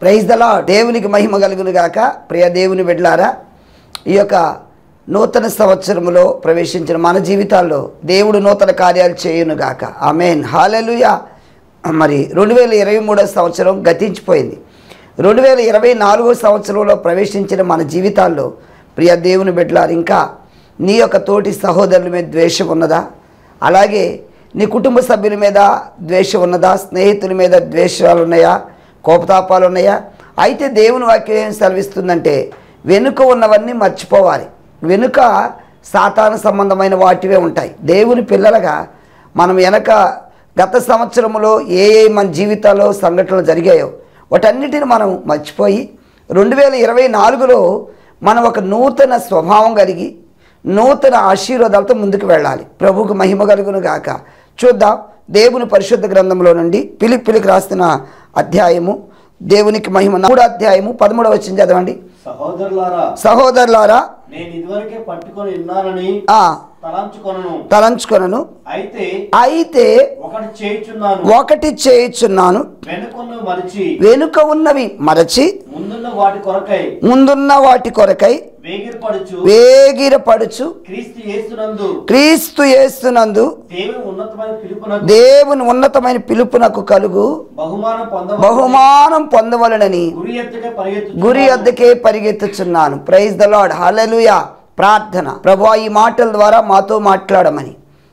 Praise దలా దేవునికి మహిమ కలుగును గాక ప్రియ దేవుని బిడ్డలారా ఈ యొక్క నూతన సంవత్సరములో ప్రవేశించిన మన జీవితాల్లో దేవుడు నూతన కార్యాలు చేయును గాక ఆమెన్ హాలెలుయా మరి రెండు వేల ఇరవై మూడో సంవత్సరం గతించిపోయింది రెండు వేల ఇరవై నాలుగో సంవత్సరంలో ప్రవేశించిన మన జీవితాల్లో ప్రియ దేవుని బిడ్డలారు ఇంకా నీ యొక్క తోటి సహోదరుల మీద ద్వేషం ఉన్నదా అలాగే నీ కుటుంబ సభ్యుల మీద ద్వేషం ఉన్నదా స్నేహితుల మీద ద్వేషాలు ఉన్నాయా కోపతాపాలు ఉన్నాయా అయితే దేవుని వాక్యం ఏం సెలవిస్తుందంటే వెనుక ఉన్నవన్నీ మర్చిపోవాలి వెనుక సాతాన సంబంధమైన వాటివే ఉంటాయి దేవుని పిల్లలుగా మనం వెనక గత సంవత్సరంలో ఏ ఏ మన జీవితాల్లో సంఘటనలు జరిగాయో వాటన్నిటిని మనం మర్చిపోయి రెండు వేల ఇరవై నాలుగులో మనం ఒక నూతన స్వభావం కలిగి నూతన ఆశీర్వాదాలతో ముందుకు వెళ్ళాలి ప్రభువుకు మహిమ కలుగును గాక చూద్దాం దేవుని పరిశుద్ధ గ్రంథంలో నుండి పిలిపిలికి రాసిన అధ్యాయము దేవునికి మహిమ మూడో అధ్యాయము పదమూడవ వచ్చింది చదవండి సహోదరులారా సహోదరులారా నేను ఇదివరకే పట్టుకొని ఉన్నానని ఆ తలంచుకొనను తలంచుకొనను అయితే అయితే ఒకటి చేయుచున్నాను ఒకటి చేయుచున్నాను వెనుకొన్న మరిచి వెనుక ఉన్నవి మరచి ముందున్న వాటి కొరకై ముందున్న వాటి కొరకై వేగిరపడుచు వేగిరపడుచు క్రీస్తు యేసునందు క్రీస్తు యేసునందు దేవుని ఉన్నతమైన పిలుపునకు దేవుని ఉన్నతమైన పిలుపునకు కలుగు బహుమానం పొంద బహుమానం పొందవలనని గురి ఎత్తుకే పరిగెత్తు గురి వద్దకే పరిగెత్తుచున్నాను ప్రైజ్ ద లార్డ్ హల్లెలూయా ప్రార్థన ప్రభు ఈ మాటల ద్వారా మాతో మాట్లాడమని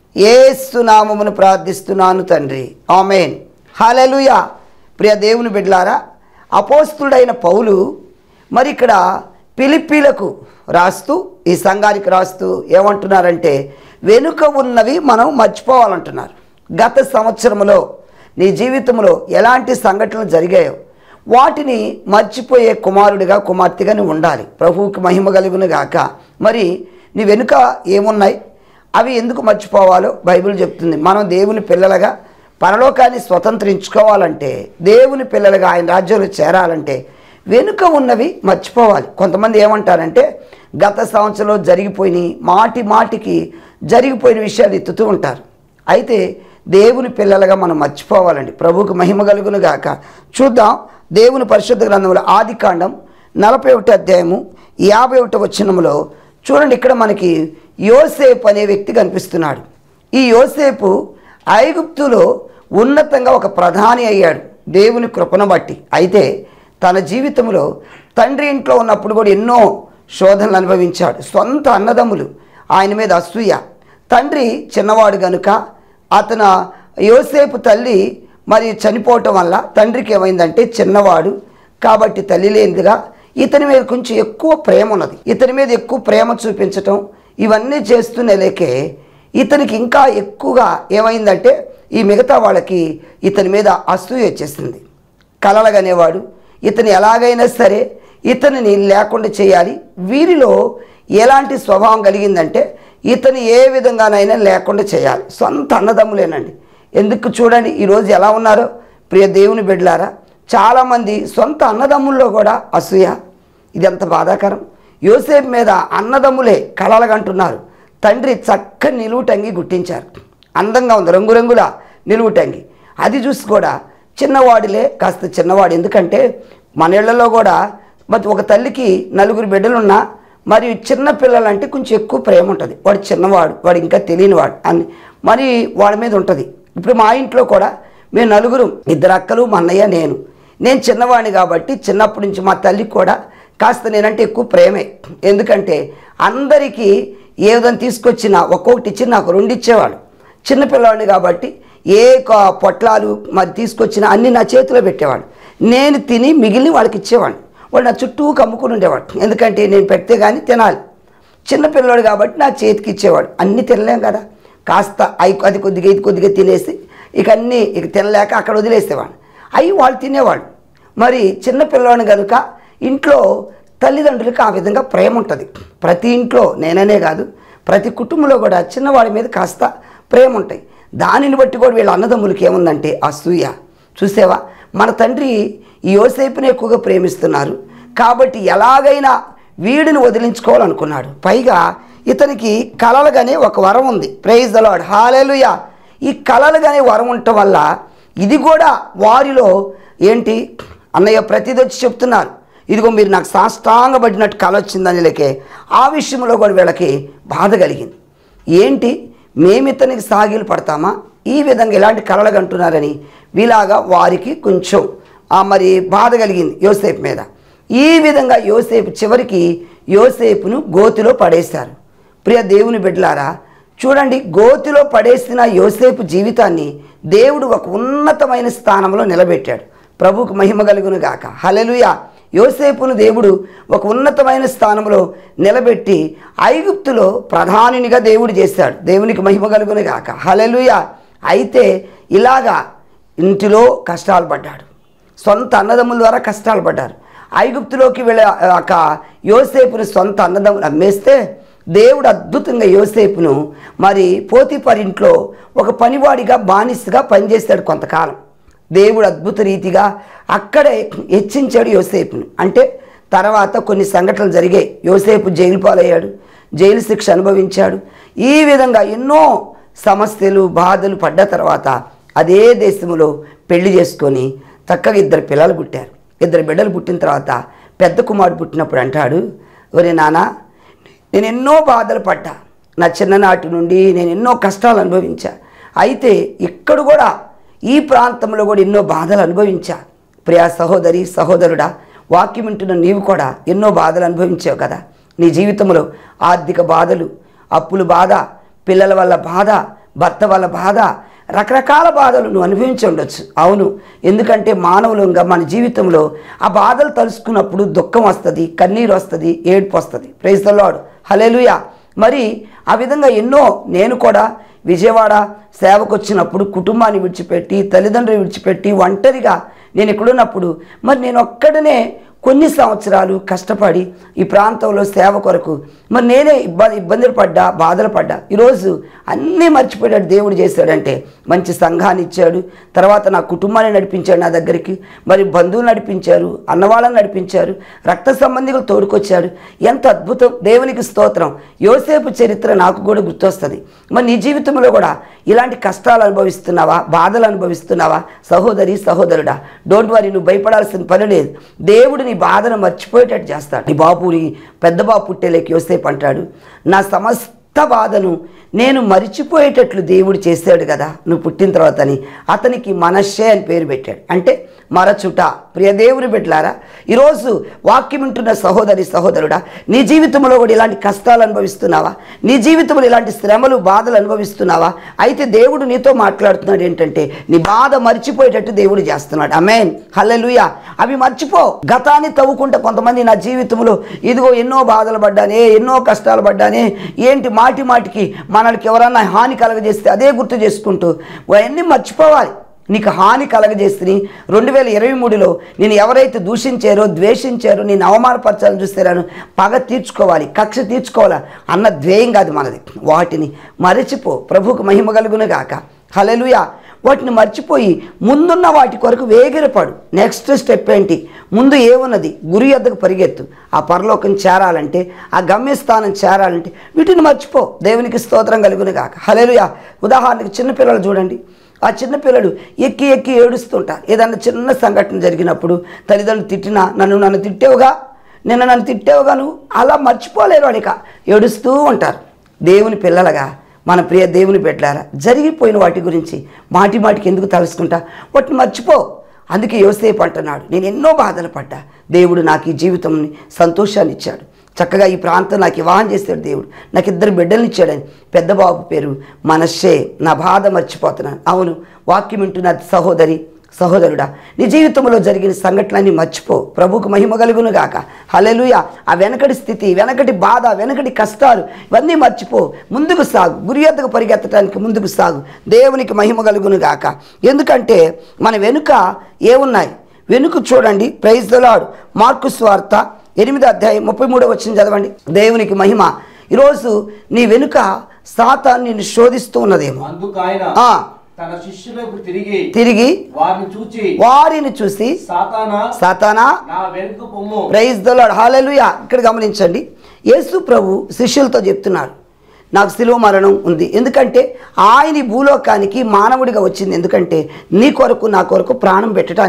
ఏసు నామమును ప్రార్థిస్తున్నాను తండ్రి ఆమెన్ హల్లెలూయా ప్రియ దేవుని బిడ్డలారా అపోస్తుడైన పౌలు మరి ఇక్కడ పిలిపిలకు రాస్తూ ఈ సంఘానికి రాస్తూ ఏమంటున్నారంటే వెనుక ఉన్నవి మనం మర్చిపోవాలంటున్నారు గత సంవత్సరంలో నీ జీవితంలో ఎలాంటి సంఘటనలు జరిగాయో వాటిని మర్చిపోయే కుమారుడిగా కుమార్తెగా నువ్వు ఉండాలి ప్రభువుకి మహిమ కలుగును గాక మరి నీ వెనుక ఏమున్నాయి అవి ఎందుకు మర్చిపోవాలో బైబిల్ చెప్తుంది మనం దేవుని పిల్లలుగా పరలోకాన్ని స్వతంత్రించుకోవాలంటే దేవుని పిల్లలుగా ఆయన రాజ్యంలో చేరాలంటే వెనుక ఉన్నవి మర్చిపోవాలి కొంతమంది ఏమంటారంటే గత సంవత్సరంలో జరిగిపోయినాయి మాటి మాటికి జరిగిపోయిన విషయాలు ఎత్తుతూ ఉంటారు అయితే దేవుని పిల్లలుగా మనం మర్చిపోవాలండి ప్రభువుకు మహిమ కలుగును గాక చూద్దాం దేవుని పరిశుద్ధ గ్రంథంలో ఆది కాండం నలభై ఒకటి అధ్యాయము యాభై ఒకటి వచ్చినములో చూడండి ఇక్కడ మనకి యోసేపు అనే వ్యక్తి కనిపిస్తున్నాడు ఈ యోసేపు ఐగుప్తులో ఉన్నతంగా ఒక ప్రధాని అయ్యాడు దేవుని కృపను బట్టి అయితే తన జీవితంలో తండ్రి ఇంట్లో ఉన్నప్పుడు కూడా ఎన్నో శోధనలు అనుభవించాడు సొంత అన్నదమ్ములు ఆయన మీద అసూయ తండ్రి చిన్నవాడు గనుక అతను యోసేపు తల్లి మరి చనిపోవటం వల్ల తండ్రికి ఏమైందంటే చిన్నవాడు కాబట్టి తల్లి లేనిదిగా ఇతని మీద కొంచెం ఎక్కువ ప్రేమ ఉన్నది ఇతని మీద ఎక్కువ ప్రేమ చూపించటం ఇవన్నీ చేస్తూనే లేకే ఇతనికి ఇంకా ఎక్కువగా ఏమైందంటే ఈ మిగతా వాళ్ళకి ఇతని మీద అసూయ వచ్చేసింది కలలగనేవాడు ఇతను ఎలాగైనా సరే ఇతనిని లేకుండా చేయాలి వీరిలో ఎలాంటి స్వభావం కలిగిందంటే ఇతను ఏ విధంగానైనా లేకుండా చేయాలి సొంత అన్నదమ్ములేనండి ఎందుకు చూడండి ఈరోజు ఎలా ఉన్నారో ప్రియ దేవుని బిడ్డలారా చాలామంది సొంత అన్నదమ్ముల్లో కూడా అసూయ ఇది ఎంత బాధాకరం యోసేపు మీద అన్నదమ్ములే కలలగంటున్నారు తండ్రి చక్కని నిలువుటంగి గుట్టించారు అందంగా ఉంది రంగురంగుల నిలువుటంగి అది చూసి కూడా చిన్నవాడిలే కాస్త చిన్నవాడు ఎందుకంటే మన ఇళ్లలో కూడా మరి ఒక తల్లికి నలుగురు బిడ్డలున్నా మరి చిన్న పిల్లలంటే కొంచెం ఎక్కువ ప్రేమ ఉంటుంది వాడు చిన్నవాడు వాడు ఇంకా తెలియనివాడు అని మరి వాడి మీద ఉంటుంది ఇప్పుడు మా ఇంట్లో కూడా మేము నలుగురు ఇద్దరు అక్కలు మా అన్నయ్య నేను నేను చిన్నవాడిని కాబట్టి చిన్నప్పటి నుంచి మా తల్లికి కూడా కాస్త నేనంటే ఎక్కువ ప్రేమే ఎందుకంటే అందరికీ ఏ విధంగా తీసుకొచ్చినా ఒక్కొక్కటి ఇచ్చి నాకు రెండు ఇచ్చేవాడు చిన్నపిల్లవాడిని కాబట్టి ఏ క- పొట్లాలు మరి తీసుకొచ్చినా అన్ని నా చేతిలో పెట్టేవాడు నేను తిని మిగిలిన వాళ్ళకి ఇచ్చేవాడిని వాడు నా చుట్టూ కమ్ముకుని ఉండేవాడు ఎందుకంటే నేను పెడితే కానీ తినాలి చిన్నపిల్లవాడు కాబట్టి నా చేతికి ఇచ్చేవాడు అన్నీ తినలేం కదా కాస్త అయి అది కొద్దిగా ఇది కొద్దిగా తినేసి ఇక అన్నీ ఇక తినలేక అక్కడ వదిలేసేవాడు అవి వాళ్ళు తినేవాడు మరి చిన్నపిల్లవాడిని కనుక ఇంట్లో తల్లిదండ్రులకు ఆ విధంగా ప్రేమ ఉంటుంది ప్రతి ఇంట్లో నేననే కాదు ప్రతి కుటుంబంలో కూడా చిన్నవాడి మీద కాస్త ప్రేమ ఉంటాయి దానిని బట్టి కూడా వీళ్ళ అన్నదమ్ములకి ఏముందంటే అసూయ చూసావా మన తండ్రి ఈ యోసేపుని ఎక్కువగా ప్రేమిస్తున్నారు కాబట్టి ఎలాగైనా వీడిని వదిలించుకోవాలనుకున్నాడు పైగా ఇతనికి కలలుగానే ఒక వరం ఉంది ప్రైజ్ ద లార్డ్ హాలేలుయా ఈ కలలుగానే వరం ఉండటం వల్ల ఇది కూడా వారిలో ఏంటి అన్నయ్య ప్రతిదీ వచ్చి చెప్తున్నారు ఇదిగో మీరు నాకు సాష్టాంగపడినట్టు కళ వచ్చిందని లేకే ఆ విషయంలో కూడా వీళ్ళకి బాధ కలిగింది ఏంటి మేమితనికి సాగిలు పడతామా ఈ విధంగా ఇలాంటి కళలు కంటున్నారని వీలాగా వారికి కొంచెం ఆ మరి బాధ కలిగింది యోసేపు మీద ఈ విధంగా యోసేపు చివరికి యోసేపును గోతిలో పడేశారు ప్రియ దేవుని బిడ్డలారా చూడండి గోతిలో పడేసిన యోసేపు జీవితాన్ని దేవుడు ఒక ఉన్నతమైన స్థానంలో నిలబెట్టాడు ప్రభువుకు మహిమ కలుగును గాక హలెలుయ యోసేపును దేవుడు ఒక ఉన్నతమైన స్థానంలో నిలబెట్టి ఐగుప్తులో ప్రధానినిగా దేవుడు చేశాడు దేవునికి మహిమ కలుగును గాక హలెలుయ అయితే ఇలాగా ఇంటిలో కష్టాలు పడ్డాడు సొంత అన్నదమ్ముల ద్వారా కష్టాలు పడ్డారు ఐగుప్తులోకి వెళ్ళే ఒక యోసేపుని సొంత అన్నదమ్ములు అమ్మేస్తే దేవుడు అద్భుతంగా యోసేపును మరి పోతిపర్ ఇంట్లో ఒక పనివాడిగా బానిసగా పనిచేశాడు కొంతకాలం దేవుడు అద్భుత రీతిగా అక్కడే హెచ్చించాడు యోసేపును అంటే తర్వాత కొన్ని సంఘటనలు జరిగాయి యోసేపు జైలు పాలయ్యాడు జైలు శిక్ష అనుభవించాడు ఈ విధంగా ఎన్నో సమస్యలు బాధలు పడ్డ తర్వాత అదే దేశంలో పెళ్లి చేసుకొని చక్కగా ఇద్దరు పిల్లలు పుట్టారు ఇద్దరు బిడ్డలు పుట్టిన తర్వాత పెద్ద కుమారుడు పుట్టినప్పుడు అంటాడు ఒరే నాన్న నేను ఎన్నో బాధలు పడ్డా నా చిన్ననాటి నుండి నేను ఎన్నో కష్టాలు అనుభవించా అయితే ఇక్కడ కూడా ఈ ప్రాంతంలో కూడా ఎన్నో బాధలు అనుభవించా ప్రియా సహోదరి సహోదరుడా వాక్యం వింటున్న నీవు కూడా ఎన్నో బాధలు అనుభవించావు కదా నీ జీవితంలో ఆర్థిక బాధలు అప్పుల బాధ పిల్లల వల్ల బాధ భర్త వల్ల బాధ రకరకాల బాధలు నువ్వు అనుభవించి ఉండొచ్చు అవును ఎందుకంటే మానవులంగా మన జీవితంలో ఆ బాధలు తలుసుకున్నప్పుడు దుఃఖం వస్తుంది కన్నీరు వస్తుంది ఏడుపు వస్తుంది ప్రైజ్ ద లార్డ్ హలేలుయా మరి ఆ విధంగా ఎన్నో నేను కూడా విజయవాడ సేవకు వచ్చినప్పుడు కుటుంబాన్ని విడిచిపెట్టి తల్లిదండ్రులు విడిచిపెట్టి ఒంటరిగా నేను ఇక్కడున్నప్పుడు మరి నేను ఒక్కడనే కొన్ని సంవత్సరాలు కష్టపడి ఈ ప్రాంతంలో సేవ కొరకు మరి నేనే ఇబ్బంది ఇబ్బందులు పడ్డా బాధలు పడ్డా ఈరోజు అన్నీ మర్చిపోయాడు దేవుడు చేశాడంటే మంచి సంఘాన్ని ఇచ్చాడు తర్వాత నా కుటుంబాన్ని నడిపించాడు నా దగ్గరికి మరి బంధువులు నడిపించారు అన్నవాళ్ళని నడిపించారు రక్త సంబంధికులు తోడుకొచ్చాడు ఎంత అద్భుతం దేవునికి స్తోత్రం యోసేపు చరిత్ర నాకు కూడా గుర్తొస్తుంది మరి నీ జీవితంలో కూడా ఇలాంటి కష్టాలు అనుభవిస్తున్నావా బాధలు అనుభవిస్తున్నావా సహోదరి సహోదరుడా డోంట్ వరీ నువ్వు భయపడాల్సిన పని లేదు దేవుడు నీ బాధను మర్చిపోయేటట్టు చేస్తాడు నీ బాబు నీ పెద్ద బాబు పుట్టేలేకి యోసేపు అంటాడు నా సమస్త బాధను నేను మరిచిపోయేటట్లు దేవుడు చేశాడు కదా నువ్వు పుట్టిన తర్వాత అని అతనికి మనషే అని పేరు పెట్టాడు అంటే మరచుట ప్రియ దేవుని బిడ్డలారా ఈరోజు వాక్యం వింటున్న సహోదరి సహోదరుడా నీ జీవితంలో కూడా ఇలాంటి కష్టాలు అనుభవిస్తున్నావా నీ జీవితంలో ఇలాంటి శ్రమలు బాధలు అనుభవిస్తున్నావా అయితే దేవుడు నీతో మాట్లాడుతున్నాడు ఏంటంటే నీ బాధ మర్చిపోయేటట్టు దేవుడు చేస్తున్నాడు అమేన్ హల్లెలూయా అవి మర్చిపో గతాన్ని తవ్వుకుంటే కొంతమంది నా జీవితంలో ఇదిగో ఎన్నో బాధలు పడ్డానే ఎన్నో కష్టాలు పడ్డానే ఏంటి మాటి మాటికి మనకి ఎవరన్నా హాని కలగజేస్తే అదే గుర్తు చేసుకుంటూ అవన్నీ మర్చిపోవాలి నీకు హాని కలగజేసి రెండు వేల ఇరవై మూడులో నేను ఎవరైతే దూషించారో ద్వేషించారో నేను అవమానపరచాలని చూస్తారో పగ తీర్చుకోవాలి కక్ష తీర్చుకోవాలా అన్న ధ్యేయం కాదు మనది వాటిని మరచిపో ప్రభువుకు మహిమ కలుగును గాక హలెలుయా వాటిని మర్చిపోయి ముందున్న వాటి కొరకు వేగిరపడు నెక్స్ట్ స్టెప్ ఏంటి ముందు ఏమున్నది గురి యొద్దకు పరిగెత్తు ఆ పరలోకం చేరాలంటే ఆ గమ్యస్థానం చేరాలంటే వీటిని మర్చిపో దేవునికి స్తోత్రం కలుగును గాక హలేలుయా ఉదాహరణకి చిన్నపిల్లలు చూడండి ఆ చిన్నపిల్లలు ఎక్కి ఎక్కి ఏడుస్తుంటారు ఏదన్నా చిన్న సంఘటన జరిగినప్పుడు తల్లిదండ్రులు తిట్టినా నన్ను నన్ను తిట్టేవుగా నిన్న నన్ను తిట్టేవుగా నువ్వు అలా మర్చిపోలేరు వాడిక ఏడుస్తూ ఉంటారు దేవుని పిల్లలుగా మన ప్రియ దేవుని పెట్టారా జరిగిపోయిన వాటి గురించి మాటి మాటికి ఎందుకు తలుసుకుంటా వాటిని మర్చిపో అందుకే యోసేపు అంటున్నాడు నేను ఎన్నో బాధలు పడ్డా దేవుడు నాకు ఈ జీవితంని సంతోషాన్ని ఇచ్చాడు చక్కగా ఈ ప్రాంతం నాకు వివాహం చేశాడు దేవుడు నాకు ఇద్దరు బిడ్డల్ని ఇచ్చాడని పెద్ద బాబు పేరు మనషే నా బాధ మర్చిపోతున్నాను అవును వాక్యం వింటున్న సహోదరి సహోదరుడా నీ జీవితంలో జరిగిన సంఘటనలన్నీ మర్చిపో ప్రభుకు మహిమ కలుగును గాక హలెలుయ ఆ వెనకటి స్థితి వెనకటి బాధ వెనకటి కష్టాలు ఇవన్నీ మర్చిపో ముందుకు సాగు గురి ఎద్దకు పరిగెత్తడానికి ముందుకు సాగు దేవునికి మహిమ కలుగును గాక ఎందుకంటే మన వెనుక ఏమున్నాయి వెనుక చూడండి ప్రైజ్ దలాడు మార్కు స్వార్త ఎనిమిది అధ్యాయం ముప్పై మూడో వచ్చిన చదవండి దేవునికి మహిమ ఈరోజు నీ వెనుక సాతాన్ని నిన్ను శోధిస్తూ ఉన్నదేమో అందుకు ఆయన ఆ, తన శిష్యులకు తిరిగి తిరిగి వారిని చూచి వారిని చూసి సాతానా సాతానా నా వెనుక పొమ్ము ప్రైజ్ ద లార్డ్ హల్లెలూయా ఇక్కడ గమనించండి యేసు ప్రభు శిష్యులతో చెప్తున్నాడు నాకు శిలువ మరణం ఉంది ఎందుకంటే ఆయన ఈ భూలోకానికి మానవుడిగా వచ్చింది ఎందుకంటే నీ కొరకు నా కొరకు ప్రాణం పెట్టడానికి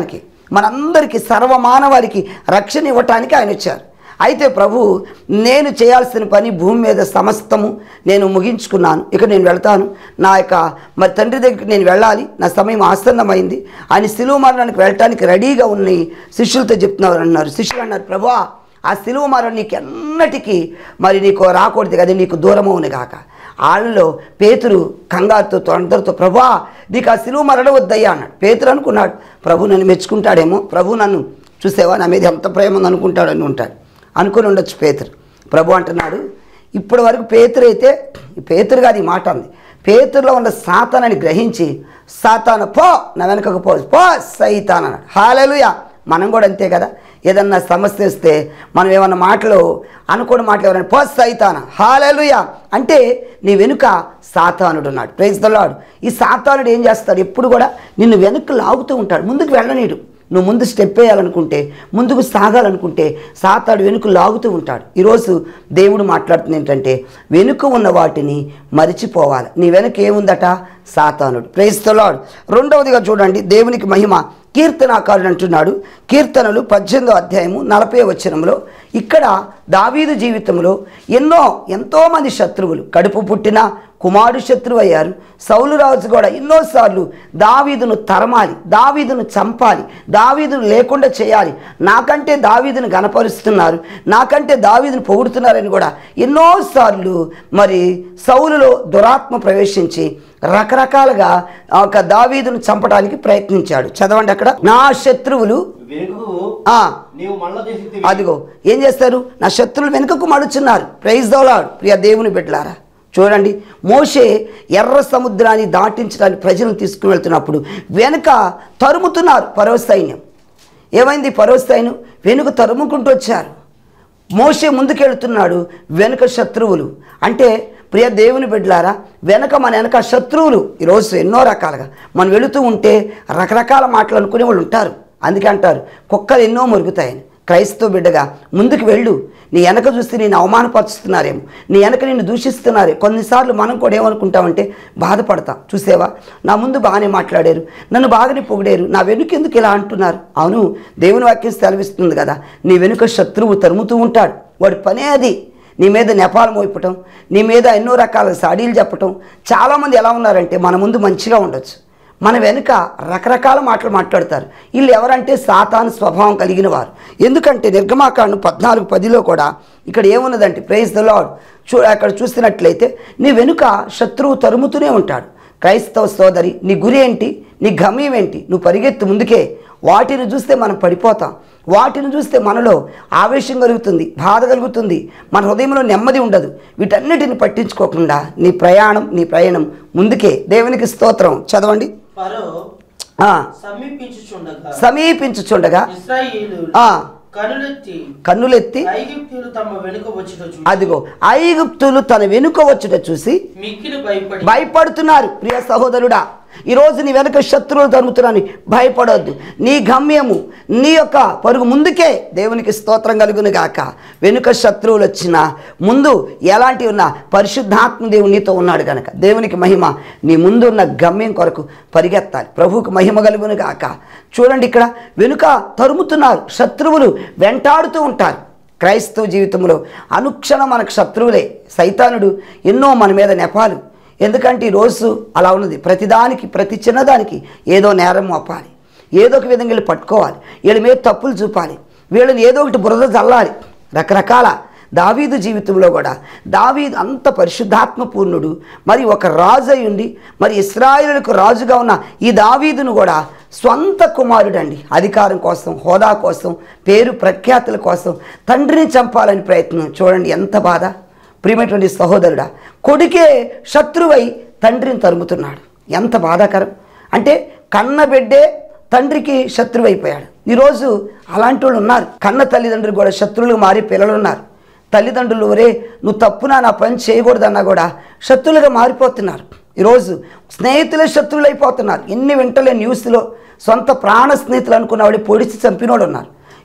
మనందరికీ సర్వమానవాళికి రక్షణ ఇవ్వటానికి ఆయన వచ్చారు అయితే ప్రభు నేను చేయాల్సిన పని భూమి మీద సమస్తము నేను ముగించుకున్నాను ఇక నేను వెళ్తాను నా యొక్క మరి తండ్రి దగ్గరికి నేను వెళ్ళాలి నా సమయం ఆసన్నమైంది ఆయన సిలువ మరణానికి వెళ్ళటానికి రెడీగా ఉన్న శిష్యులతో చెప్తున్నారు అన్నారు శిష్యులు అన్నారు ప్రభా ఆ సిలువ మరణం నీకు ఎన్నటికీ మరి నీకు రాకూడదు కదా నీకు దూరమవును గాక వాళ్ళలో పేతురు కంగారుతో అందరితో ప్రభా నీకు ఆ సిలువ మరణం వద్దయ్యా అన్నాడు పేతురు అనుకున్నాడు ప్రభు నన్ను మెచ్చుకుంటాడేమో ప్రభు నన్ను చూసేవా నా మీద ఎంత ప్రేమ ఉంది అనుకుంటాడని ఉంటాడు అనుకుని ఉండొచ్చు పేతురు ప్రభు అంటున్నాడు ఇప్పటి వరకు పేతురు అయితే పేతురు కాదు ఈ మాట అంది పేతురులో ఉన్న సాతానని గ్రహించి సాతాన పో నా వెనకకు పో పో సైతాన్ అన్నాడు హాలలుయా మనం కూడా అంతే కదా ఏదన్నా సమస్య వస్తే మనం ఏమన్నా మాటలు అనుకోని మాటలు ఎవరైనా పో సైతాన హాలలుయా అంటే నీ వెనుక సాతానుడు ఉన్నాడు ప్రైజ్ దలాడు ఈ సాతానుడు ఏం చేస్తాడు ఎప్పుడు కూడా నిన్ను వెనక్కి లాగుతూ ఉంటాడు ముందుకు వెళ్ళనీడు నువ్వు ముందు స్టెప్ వేయాలనుకుంటే ముందుకు సాగాలనుకుంటే సాతాడు వెనుక లాగుతూ ఉంటాడు ఈరోజు దేవుడు మాట్లాడుతుంది ఏంటంటే వెనుక ఉన్న వాటిని మరిచిపోవాలి నీ వెనుక ఏముందట సాతానుడు ప్రేస్తలాడు రెండవదిగా చూడండి దేవునికి మహిమ కీర్తనాకారుడు అంటున్నాడు కీర్తనలు పద్దెనిమిదో అధ్యాయము నలభై వచనంలో ఇక్కడ దావీదు జీవితంలో ఎన్నో ఎంతోమంది శత్రువులు కడుపు పుట్టిన కుమారుడు శత్రువు అయ్యారు సౌలు రాజు కూడా ఎన్నోసార్లు దావీదును తరమాలి దావీదును చంపాలి దావీదును లేకుండా చేయాలి నాకంటే దావీదును గనపరుస్తున్నారు నాకంటే దావీదును పొగుడుతున్నారని కూడా ఎన్నోసార్లు మరి సౌలులో దురాత్మ ప్రవేశించి రకరకాలుగా ఒక దావీదును చంపడానికి ప్రయత్నించాడు చదవండి అక్కడ నా శత్రువులు వెనుకకు ఆ నీవు మళ్ళా చేసి అదిగో ఏం చేస్తారు నా శత్రువులు వెనుకకు మడుచున్నారు ప్రైజ్ దౌలాడు ప్రియ దేవుని బిడ్డలారా చూడండి మోషే ఎర్ర సముద్రాన్ని దాటించడానికి ప్రజలను తీసుకుని వెళ్తున్నప్పుడు వెనుక తరుముతున్నారు పరవ సైన్యం ఏమైంది పరవ సైన్యం వెనుక తరుముకుంటూ వచ్చారు మోషే ముందుకెళ్తున్నాడు వెనుక శత్రువులు అంటే ప్రియ దేవుని బిడ్డలారా వెనక మన వెనక శత్రువులు ఈరోజు ఎన్నో రకాలుగా మనం వెళుతూ ఉంటే రకరకాల మాటలు అనుకునే వాళ్ళు ఉంటారు అందుకే అంటారు కుక్కలు ఎన్నో మురుగుతాయని క్రైస్తవ బిడ్డగా ముందుకు వెళ్ళు నీ వెనక చూస్తే నేను అవమానపరుస్తున్నారేమో నీ వెనక నిన్ను దూషిస్తున్నారే కొన్నిసార్లు మనం కూడా ఏమనుకుంటామంటే బాధపడతాం చూసేవా నా ముందు బాగానే మాట్లాడారు నన్ను బాగానే పొగిడారు నా వెనుక ఎందుకు ఇలా అంటున్నారు అవును దేవుని వాక్యం సెలవిస్తుంది కదా నీ వెనుక శత్రువు తరుముతూ ఉంటాడు వాడి పనే అది నీ మీద నెపాలు మోపటం నీ మీద ఎన్నో రకాల సాడీలు చెప్పటం చాలామంది ఎలా ఉన్నారంటే మన ముందు మంచిగా ఉండొచ్చు మన వెనుక రకరకాల మాటలు మాట్లాడతారు వీళ్ళు ఎవరంటే సాతాను స్వభావం కలిగిన వారు ఎందుకంటే నిర్గమాకాండం పద్నాలుగు పదిలో కూడా ఇక్కడ ఏమున్నదంటే ప్రైజ్ ద లాడ్ చూ అక్కడ చూసినట్లయితే నీ వెనుక శత్రువు తరుముతూనే ఉంటాడు క్రైస్తవ సోదరి నీ గురి ఏంటి నీ గమ్యం ఏంటి నువ్వు పరిగెత్తు ముందుకే వాటిని చూస్తే మనం పడిపోతాం వాటిని చూస్తే మనలో ఆవేశం కలుగుతుంది బాధ కలుగుతుంది మన హృదయంలో నెమ్మది ఉండదు వీటన్నిటిని పట్టించుకోకుండా నీ ప్రయాణం నీ ప్రయాణం ముందుకే దేవునికి స్తోత్రం చదవండి ఫరో ఆ, సమీపించుచుండగా సమీపించుచుండగా ఇస్రాయేలు ఆ, కనులెత్తి కన్నులెత్తి ఐగుప్తీయులు తమ వెనుక వచ్చుట చూసి అదిగో ఐగుప్తులు తన వెనుక వచ్చుట చూసి మిక్కిలి భయపడి భయపడుతున్నారు ప్రియ సహోదరుడా ఈరోజు నీ వెనుక శత్రువులు తరుముతున్నాను భయపడొద్దు నీ గమ్యము నీ యొక్క పరుగు ముందుకే దేవునికి స్తోత్రం కలుగును గాక వెనుక శత్రువులు వచ్చిన ముందు ఎలాంటి ఉన్న పరిశుద్ధాత్మ దేవుడు నీతో ఉన్నాడు కనుక దేవునికి మహిమ నీ ముందు ఉన్న గమ్యం కొరకు పరిగెత్తాలి ప్రభువుకు మహిమ కలుగును గాక చూడండి ఇక్కడ వెనుక తరుముతున్నారు శత్రువులు వెంటాడుతూ ఉంటారు క్రైస్తవ జీవితంలో అనుక్షణం మనకు శత్రువులే సైతానుడు ఎన్నో మన మీద నెపాలు ఎందుకంటే ఈరోజు అలా ఉన్నది ప్రతిదానికి ప్రతి చిన్నదానికి ఏదో నేరం మోపాలి ఏదో ఒక విధంగా వీళ్ళు పట్టుకోవాలి వీళ్ళ మీద తప్పులు చూపాలి వీళ్ళని ఏదో ఒకటి బురద చల్లాలి రకరకాల దావీదు జీవితంలో కూడా దావీదు అంత పరిశుద్ధాత్మ పూర్ణుడు మరి ఒక రాజు అయి ఉండి మరి ఇస్రాయేలులకు రాజుగా ఉన్న ఈ దావీదును కూడా స్వంత కుమారుడండి అధికారం కోసం హోదా కోసం పేరు ప్రఖ్యాతుల కోసం తండ్రిని చంపాలని ప్రయత్నం చూడండి ఎంత బాధ ప్రియమైనటువంటి సహోదరుడా కొడుకే శత్రువై తండ్రిని తరుముతున్నాడు ఎంత బాధాకరం అంటే కన్న బిడ్డే తండ్రికి శత్రువు అయిపోయాడు ఈరోజు అలాంటి వాళ్ళు ఉన్నారు కన్న తల్లిదండ్రులు కూడా శత్రువులు మారి పిల్లలు ఉన్నారు తల్లిదండ్రులు ఒరే నువ్వు తప్పునా నా పని చేయకూడదన్నా కూడా శత్రువులుగా మారిపోతున్నారు ఈరోజు స్నేహితులే శత్రువులు అయిపోతున్నారు ఎన్ని వింటలే న్యూస్లో సొంత ప్రాణ స్నేహితులు అనుకున్నవాడు పొడిచి చంపినోడు ఉన్నారు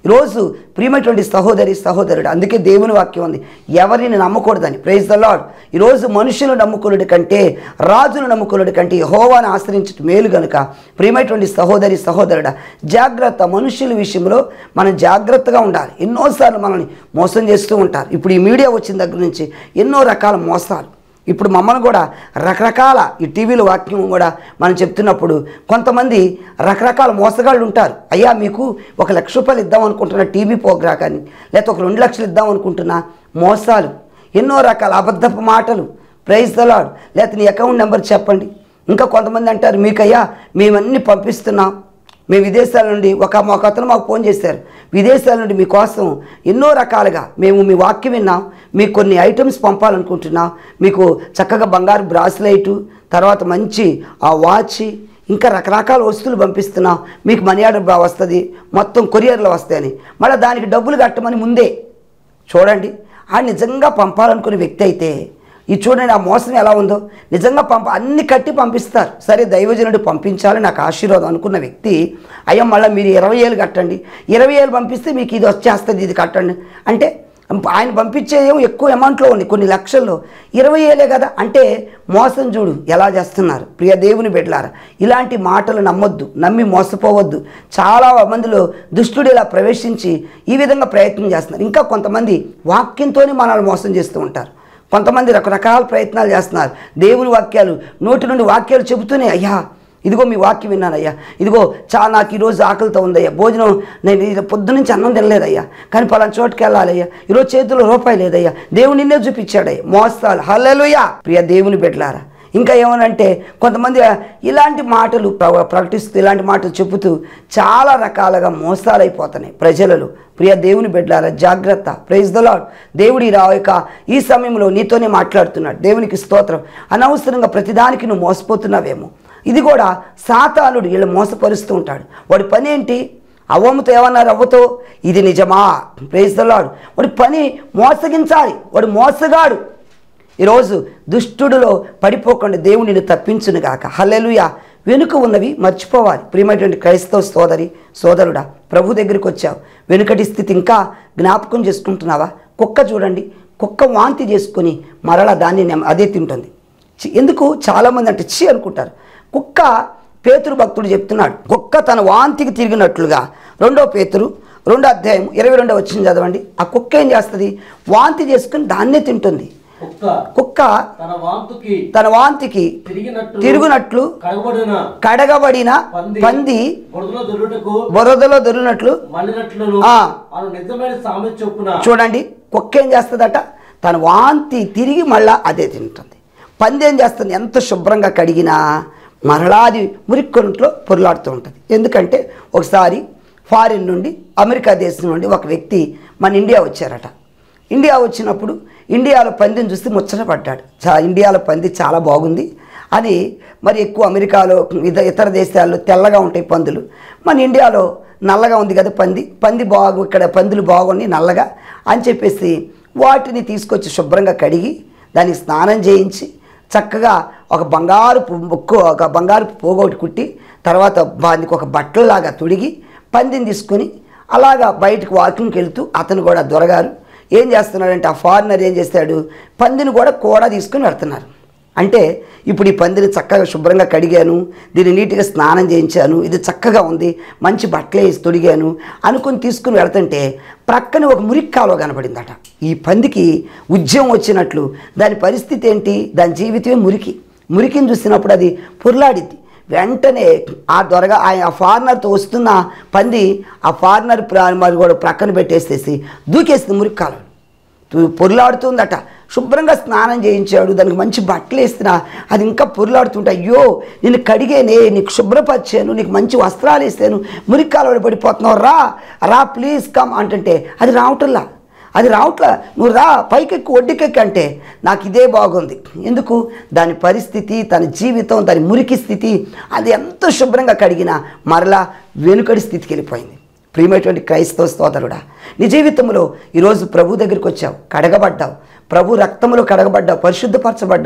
ఈరోజు ప్రియమైనటువంటి సహోదరి సహోదరుడు అందుకే దేవుని వాక్యం ఉంది ఎవరిని నమ్మకూడదని ప్రైజ్ ద లాడ్ ఈరోజు మనుషులు నమ్ముకున్నటి కంటే రాజులు నమ్ముకున్నటి కంటే యెహోవాను ఆశ్రయించడం మేలు గనుక ప్రియమైనటువంటి సహోదరి సహోదరుడ జాగ్రత్త మనుషుల విషయంలో మనం జాగ్రత్తగా ఉండాలి ఎన్నోసార్లు మనల్ని మోసం చేస్తూ ఉంటారు ఇప్పుడు ఈ మీడియా వచ్చిన దగ్గర నుంచి ఎన్నో రకాల మోసాలు ఇప్పుడు మమ్మల్ని కూడా రకరకాల ఈ టీవీలో వాక్యం కూడా మనం చెప్తున్నప్పుడు కొంతమంది రకరకాల మోసగాళ్ళు ఉంటారు అయ్యా మీకు ఒక లక్ష రూపాయలు ఇద్దాం అనుకుంటున్న టీవీ ప్రోగ్రా కానీ లేకపోతే ఒక రెండు లక్షలు ఇద్దాం అనుకుంటున్నా మోసాలు ఎన్నో రకాల అబద్ధపు మాటలు ప్రైజ్ దలాడ్ లేకపోతే నీ అకౌంట్ నెంబర్ చెప్పండి ఇంకా కొంతమంది అంటారు మీకయ్యా మేమన్నీ పంపిస్తున్నాం మేము విదేశాల నుండి ఒక ఒక అతను మాకు ఫోన్ చేశారు విదేశాల నుండి మీకోసం ఎన్నో రకాలుగా మేము మీ వాక్యం విన్నాం మీకు కొన్ని ఐటమ్స్ పంపాలనుకుంటున్నాం మీకు చక్కగా బంగారు బ్రాస్లైటు తర్వాత మంచి ఆ వాచ్ ఇంకా రకరకాల వస్తువులు పంపిస్తున్నాం మీకు మనీ ఆర్డర్ బా వస్తుంది మొత్తం కొరియర్లో వస్తాయని మళ్ళీ దానికి డబ్బులు కట్టమని ముందే చూడండి ఆ నిజంగా పంపాలనుకునే వ్యక్తి అయితే ఈ చూడండి ఆ మోసం ఎలా ఉందో నిజంగా పంప అన్ని కట్టి పంపిస్తారు సరే దైవజనుడు పంపించాలి నాకు ఆశీర్వాదం అనుకున్న వ్యక్తి అయ్యా మళ్ళీ మీరు ఇరవై ఏళ్ళు కట్టండి ఇరవై ఏళ్ళు పంపిస్తే మీకు ఇది వచ్చేస్తుంది ఇది కట్టండి అంటే ఆయన పంపించేదేమో ఎక్కువ అమౌంట్లో ఉంది కొన్ని లక్షల్లో ఇరవై ఏలే కదా అంటే మోసం చూడు ఎలా చేస్తున్నారు ప్రియ దేవుని బిడ్డలారా ఇలాంటి మాటలు నమ్మొద్దు నమ్మి మోసపోవద్దు చాలా మందిలో దుష్టుడు ఇలా ప్రవేశించి ఈ విధంగా ప్రయత్నం చేస్తున్నారు ఇంకా కొంతమంది వాక్యంతోనే మనల్ని మోసం చేస్తూ ఉంటారు కొంతమంది రకరకాల ప్రయత్నాలు చేస్తున్నారు దేవుని వాక్యాలు నోటి నుండి వాక్యాలు చెబుతూనే అయ్యా ఇదిగో మీ వాక్యం విన్నానయ్యా ఇదిగో చా నాకు ఈరోజు ఆకలితో ఉందయ్యా భోజనం నేను ఇది పొద్దు నుంచి అన్నం తినలేదయ్యా కానీ పలానా చోటుకి వెళ్ళాలయ్యా ఈరోజు చేతిలో రూపాయి లేదయ్యా దేవుడు నిన్నే చూపించాడయ్యా మోస్తాలు హల్లెలూయా ప్రియ దేవుని బిడ్డలారా ఇంకా ఏమనంటే కొంతమంది ఇలాంటి మాటలు ప్ర- ప్రకటిస్తూ ఇలాంటి మాటలు చెబుతూ చాలా రకాలుగా మోసాలైపోతున్నాయి ప్రజలలో ప్రియ దేవుని బిడ్డలారా జాగ్రత్త ప్రైజ్ ద లాడ్ దేవుడి రాయక ఈ సమయంలో నీతోనే మాట్లాడుతున్నాడు దేవునికి స్తోత్రం అనవసరంగా ప్రతిదానికి నువ్వు మోసపోతున్నావేమో ఇది కూడా సాతానుడు వీళ్ళు మోసపరుస్తూ ఉంటాడు వాడి పని ఏంటి అవ్వమ్మతో ఏమన్నారు అవ్వతో ఇది నిజమా ప్రైజ్ ద లాడ్ వాడి పని మోసగించాలి వాడు మోసగాడు ఈరోజు దుష్టుడిలో పడిపోకుండా దేవుడు నిన్ను తప్పించును గాక హల్లెలూయా వెనుక ఉన్నవి మర్చిపోవాలి ప్రియమైనటువంటి క్రైస్తవ సోదరి సోదరుడా ప్రభు దగ్గరికి వచ్చావు వెనుకటి స్థితి ఇంకా జ్ఞాపకం చేసుకుంటున్నావా కుక్క చూడండి కుక్క వాంతి చేసుకొని మరలా దాన్ని నెమ్- అదే తింటుంది చి- ఎందుకు చాలామంది అంటే చి అనుకుంటారు కుక్క పేతురు భక్తుడు చెప్తున్నాడు కుక్క తన వాంతికి తిరిగినట్లుగా రెండో పేతురు రెండో అధ్యాయం ఇరవై రెండో వచ్చింది చదవండి ఆ కుక్క ఏం చేస్తుంది వాంతి చేసుకుని దాన్నే తింటుంది కుక్క కుక్క తన వాంతుకి తన వాంతికి తిరిగినట్టు తిరుగునట్లు కడగబడిన కడగబడిన పంది పంది బురదలో దొరుటకు బురదలో దొరినట్లు మళ్ళినట్లను ఆ. అను నిజమైన సామెత చొప్పున చూడండి కుక్క ఏం చేస్తుందట తన వాంతి తిరిగి మళ్ళా అదే తింటుంది పంది ఏం చేస్తుంది ఎంత శుభ్రంగా కడిగినా మరలా అది మురిక్కొంట్లో పొరులాడుతూ ఉంటుంది ఎందుకంటే ఒకసారి ఫారిన్ నుండి అమెరికా దేశం నుండి ఒక వ్యక్తి మన ఇండియా వచ్చారట ఇండియా వచ్చినప్పుడు ఇండియాలో పందిని చూస్తే ముచ్చట పడ్డాడు చా ఇండియాలో పంది చాలా బాగుంది అది మరి ఎక్కువ అమెరికాలో ఇతర ఇతర దేశాల్లో తెల్లగా ఉంటాయి పందులు మన ఇండియాలో నల్లగా ఉంది కదా పంది పంది బాగు ఇక్కడ పందులు బాగున్నాయి నల్లగా అని చెప్పేసి వాటిని తీసుకొచ్చి శుభ్రంగా కడిగి దానికి స్నానం చేయించి చక్కగా ఒక బంగారు ముక్కు ఒక బంగారు పోగొట్టి కుట్టి తర్వాత దానికి ఒక బట్టలలాగా తొడిగి పందిని తీసుకొని అలాగా బయటకు వాకింగ్కి వెళ్తూ అతను కూడా దొరగారు ఏం చేస్తున్నాడంటే ఆ ఫారినర్ ఏం చేస్తాడు పందిని కూడా కూడా తీసుకొని వెళ్తున్నారు అంటే ఇప్పుడు ఈ పందిని చక్కగా శుభ్రంగా కడిగాను దీన్ని నీట్గా స్నానం చేయించాను ఇది చక్కగా ఉంది మంచి బట్టలు వేసి తొడిగాను అనుకుని తీసుకుని వెళ్తుంటే ప్రక్కన ఒక మురికి కాలువ కనపడిందట ఈ పందికి ఉద్యమం వచ్చినట్లు దాని పరిస్థితి ఏంటి దాని జీవితమే మురికి మురికిని చూసినప్పుడు అది పొర్లాడిద్ది వెంటనే ఆ దొరగా ఆ ఫారినర్తో వస్తున్న పంది ఆ ఫారినర్ ప్రా- మరి కూడా ప్రక్కన పెట్టేసేసి దూకేసింది మురికి కాలువ తు- పొరులాడుతుందట శుభ్రంగా స్నానం చేయించాడు దానికి మంచి బట్టలు వేస్తున్నా అది ఇంకా పొరులాడుతుంటే అయ్యో నేను కడిగేనే నీకు శుభ్రపరిచాను నీకు మంచి వస్త్రాలు వేసాను మురికాలలో పడిపోతున్నావు రా రా ప్లీజ్ కమ్ అంటుంటే అది రావటంలా అది రావట్లా నువ్వు రా పైకెక్కి ఒడ్డుకెక్కి అంటే నాకు ఇదే బాగుంది ఎందుకు దాని పరిస్థితి తన జీవితం దాని మురికి స్థితి అది ఎంత శుభ్రంగా కడిగినా మరలా వెనుకడి స్థితికి వెళ్ళిపోయింది ప్రియమైనటువంటి క్రైస్తవ సోదరుడా నీ జీవితంలో ఈరోజు ప్రభు దగ్గరికి వచ్చావు కడగబడ్డావు ప్రభు రక్తంలో కడగబడ్డావు పరిశుద్ధపరచబడ్డావు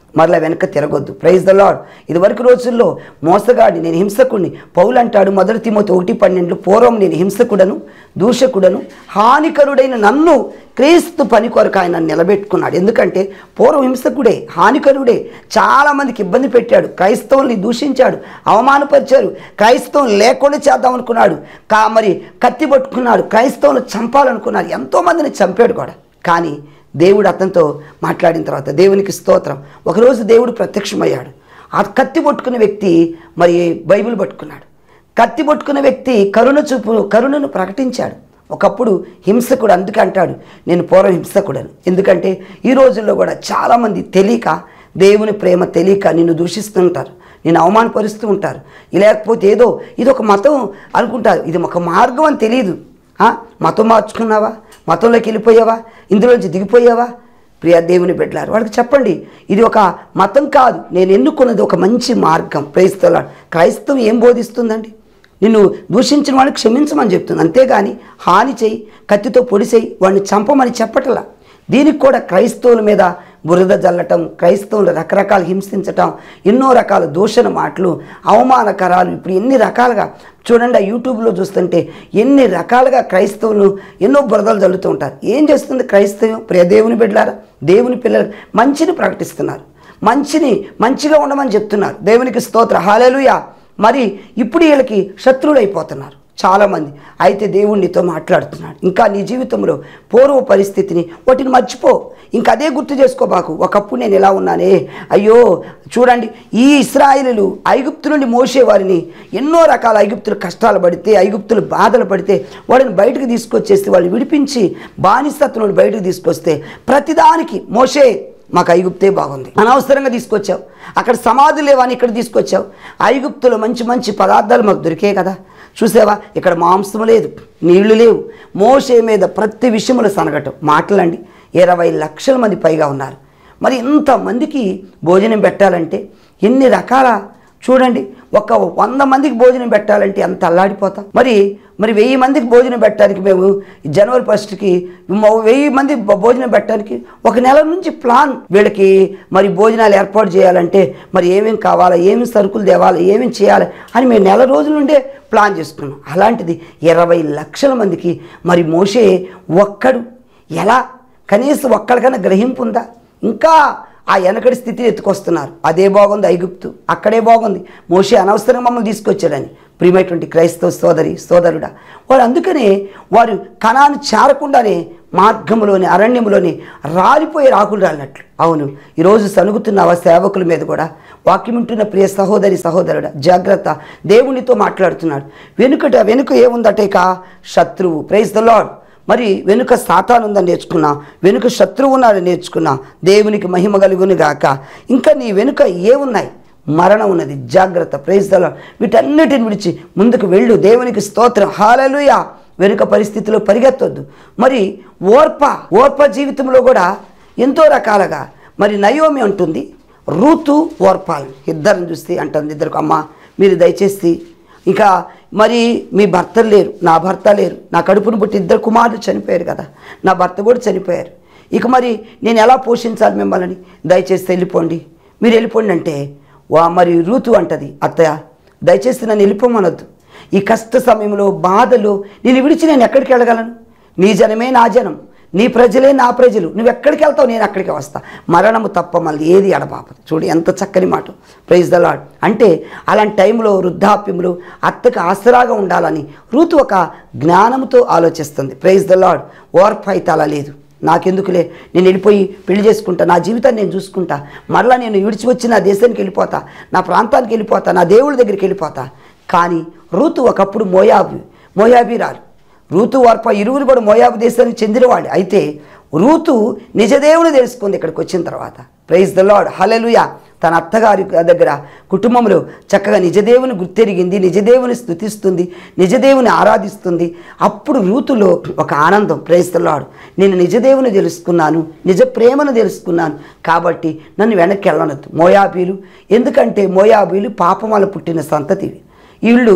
మరలా వెనక తిరగొద్దు ప్రైజ్ ద లాడ్ ఇదివరకు రోజుల్లో మోసగాడి నేను హింసకుడిని పౌలు అంటాడు మొదటి తిమోతి ఒకటి పన్నెండు పూర్వం నేను హింసకుడను దూషకుడను హానికరుడైన నన్ను క్రీస్తు పని కొరకు ఆయన నన్ను నిలబెట్టుకున్నాడు ఎందుకంటే పూర్వం హింసకుడే హానికరుడే చాలామందికి ఇబ్బంది పెట్టాడు క్రైస్తవుల్ని దూషించాడు అవమానపరిచారు క్రైస్తవులు లేకుండా చేద్దాం అనుకున్నాడు కా మరి కత్తి పట్టుకున్నాడు క్రైస్తవులు చంపాలనుకున్నాడు ఎంతోమందిని చంపాడు కూడా కానీ దేవుడు అతనితో మాట్లాడిన తర్వాత దేవునికి స్తోత్రం ఒకరోజు దేవుడు ప్రత్యక్షమయ్యాడు ఆ కత్తి పట్టుకున్న వ్యక్తి మరి బైబిల్ పట్టుకున్నాడు కత్తి పట్టుకున్న వ్యక్తి కరుణ చూపు కరుణను ప్రకటించాడు ఒకప్పుడు హింసకుడు అందుకే అంటాడు నేను పూర్వం హింసకుడను ఎందుకంటే ఈ రోజుల్లో కూడా చాలామంది తెలియక దేవుని ప్రేమ తెలియక నిన్ను దూషిస్తుంటారు నేను అవమానపరుస్తూ ఉంటారు లేకపోతే ఏదో ఇది ఒక మతం అనుకుంటారు ఇది ఒక మార్గం అని తెలియదు ఆ? మతం మార్చుకున్నావా మతంలోకి వెళ్ళిపోయావా ఇందులోంచి దిగిపోయావా ప్రియ దేవుని బిడ్డలారు వాళ్ళకి చెప్పండి ఇది ఒక మతం కాదు నేను ఎన్నుకున్నది ఒక మంచి మార్గం క్రైస్తవ క్రైస్తవం ఏం బోధిస్తుందండి నిన్ను దూషించిన వాడిని క్షమించమని చెప్తుంది అంతేగాని హాని చేయి కత్తితో పొడిసేయి వాడిని చంపమని చెప్పటలా దీనికి కూడా క్రైస్తవుల మీద బురద జల్లటం క్రైస్తవులు రకరకాల హింసించటం ఎన్నో రకాల దూషణ మాటలు అవమానకరాలు ఇప్పుడు ఎన్ని రకాలుగా చూడండి ఆ యూట్యూబ్లో చూస్తుంటే ఎన్ని రకాలుగా క్రైస్తవులు ఎన్నో బురదలు జల్లుతూ ఉంటారు ఏం చేస్తుంది క్రైస్తవం ప్రియ దేవుని బిడ్డలారా దేవుని పిల్లలు మంచిని ప్రకటిస్తున్నారు మంచిని మంచిగా ఉండమని చెప్తున్నారు దేవునికి స్తోత్ర హాలేలుయా మరి ఇప్పుడు వీళ్ళకి శత్రువులు అయిపోతున్నారు చాలామంది అయితే దేవుడు నీతో మాట్లాడుతున్నాడు ఇంకా నీ జీవితంలో పూర్వ పరిస్థితిని వాటిని మర్చిపో ఇంకా అదే గుర్తు చేసుకోబాకు ఒకప్పుడు నేను ఎలా ఉన్నానే అయ్యో చూడండి ఈ ఇస్రాయిలు ఐగుప్తు నుండి మోసే వారిని ఎన్నో రకాల ఐగుప్తులు కష్టాలు పడితే ఐగుప్తులు బాధలు పడితే వాళ్ళని బయటకు తీసుకొచ్చేస్తే వాళ్ళు విడిపించి బానిసత్వం నుండి బయటకు తీసుకొస్తే ప్రతిదానికి మోసే మాకు ఐగుప్తే బాగుంది అనవసరంగా తీసుకొచ్చావు అక్కడ సమాధి లేవని ఇక్కడ తీసుకొచ్చావు ఐగుప్తులో మంచి మంచి పదార్థాలు మాకు దొరికాయి కదా చూసావా ఇక్కడ మాంసం లేదు నీళ్లు లేవు మోసే మీద ప్రతి విషయంలో సనగటం మాటలండి ఇరవై లక్షల మంది పైగా ఉన్నారు మరి ఇంతమందికి భోజనం పెట్టాలంటే ఎన్ని రకాల చూడండి ఒక వంద మందికి భోజనం పెట్టాలంటే ఎంత అల్లాడిపోతాం మరి మరి వెయ్యి మందికి భోజనం పెట్టడానికి మేము జనవరి ఫస్ట్కి వెయ్యి మంది భో- భోజనం పెట్టడానికి ఒక నెల నుంచి ప్లాన్ వీళ్ళకి మరి భోజనాలు ఏర్పాటు చేయాలంటే మరి ఏమేం కావాలా ఏమేమి సరుకులు తేవాలా ఏమేమి చేయాలి అని మేము నెల రోజుల నుండే ప్లాన్ చేసుకున్నాం అలాంటిది ఇరవై లక్షల మందికి మరి మోసే ఒక్కడు ఎలా కనీసం ఒక్కడికైనా గ్రహింపు ఉందా ఇంకా ఆ వెనకడి స్థితిని ఎత్తుకొస్తున్నారు అదే బాగుంది ఐగుప్తు అక్కడే బాగుంది మోషే అనవసరంగా మమ్మల్ని తీసుకొచ్చాడని ప్రియమైనటువంటి క్రైస్తవ సోదరి సోదరుడా వారు అందుకనే వారు కణాన్ని చేరకుండానే మార్గంలోని అరణ్యంలోని రాలిపోయి రాకులు రాలినట్లు అవును ఈరోజు సనుగుతున్న సేవకుల మీద కూడా వాక్యం వింటున్న ప్రియ సహోదరి సహోదరుడా జాగ్రత్త దేవునితో మాట్లాడుతున్నాడు వెనుకట వెనుక ఏముందట ఇక శత్రువు ప్రైజ్ ద లాడ్ మరి వెనుక సాతాను ఉందని నేర్చుకున్నా వెనుక శత్రువు ఉన్నాడని నేర్చుకున్నా దేవునికి మహిమ కలుగును గాక ఇంకా నీ వెనుక ఏమున్నాయి మరణం ఉన్నది జాగ్రత్త ప్రైజ్ ద లార్డ్. వీటన్నిటిని విడిచి ముందుకు వెళ్ళు దేవునికి స్తోత్రం హాలలుయా వెనుక పరిస్థితిలో పరిగెత్తొద్దు మరి ఓర్ప ఓర్ప జీవితంలో కూడా ఎంతో రకాలుగా మరి నయోమి అంటుంది రూతు ఓర్పాల్ ఇద్దరిని చూస్తే అంటుంది ఇద్దరికి అమ్మ మీరు దయచేసి ఇంకా మరి మీ భర్తలు లేరు నా భర్త లేరు నా కడుపును పుట్టి ఇద్దరు కుమారులు చనిపోయారు కదా నా భర్త కూడా చనిపోయారు ఇక మరి నేను ఎలా పోషించాలి మిమ్మల్ని దయచేసి వెళ్ళిపోండి మీరు వెళ్ళిపోండి అంటే వా మరి రూతు అంటది అత్తయ్య దయచేసి నన్ను వెళ్ళిపోమనొద్దు ఈ కష్ట సమయంలో బాధలు నేను విడిచి నేను ఎక్కడికి వెళ్ళగలను నీ జనమే నా జనం నీ ప్రజలే నా ప్రజలు నువ్వు ఎక్కడికి వెళ్తావు నేను అక్కడికి వస్తా మరణము తప్ప మళ్ళీ ఏది ఎడబాపదు చూడు ఎంత చక్కని మాట ప్రైజ్ ద లాడ్ అంటే అలాంటి టైంలో వృద్ధాప్యంలో అత్తకు ఆసరాగా ఉండాలని రూతు ఒక జ్ఞానంతో ఆలోచిస్తుంది ప్రైజ్ ద లాడ్ ఓర్పు అయితే అలా లేదు నాకెందుకులే నేను వెళ్ళిపోయి పెళ్లి చేసుకుంటా నా జీవితాన్ని నేను చూసుకుంటా మరలా నేను విడిచి వచ్చి నా దేశానికి వెళ్ళిపోతా నా ప్రాంతానికి వెళ్ళిపోతా నా దేవుడి దగ్గరికి వెళ్ళిపోతా కానీ రూతు ఒకప్పుడు మోయాబు మోయాబీరాలు రూతు వార్ప ఇరువురు కూడా మోయాబు దేశానికి చెందినవాడు అయితే రూతు నిజదేవుని తెలుసుకుంది ఇక్కడికి వచ్చిన తర్వాత ప్రైజ్ ద లాడ్ హలెలుయా తన అత్తగారి దగ్గర కుటుంబంలో చక్కగా నిజదేవుని గుర్తెరిగింది నిజదేవుని స్థుతిస్తుంది నిజదేవుని ఆరాధిస్తుంది అప్పుడు రూతులో ఒక ఆనందం ప్రైజ్ ద లాడ్ నేను నిజదేవుని తెలుసుకున్నాను నిజ ప్రేమను తెలుసుకున్నాను కాబట్టి నన్ను వెనక్కి వెళ్ళనొద్దు మోయాబీలు ఎందుకంటే మోయాబీలు పాపం వల్ల పుట్టిన సంతతివి వీళ్ళు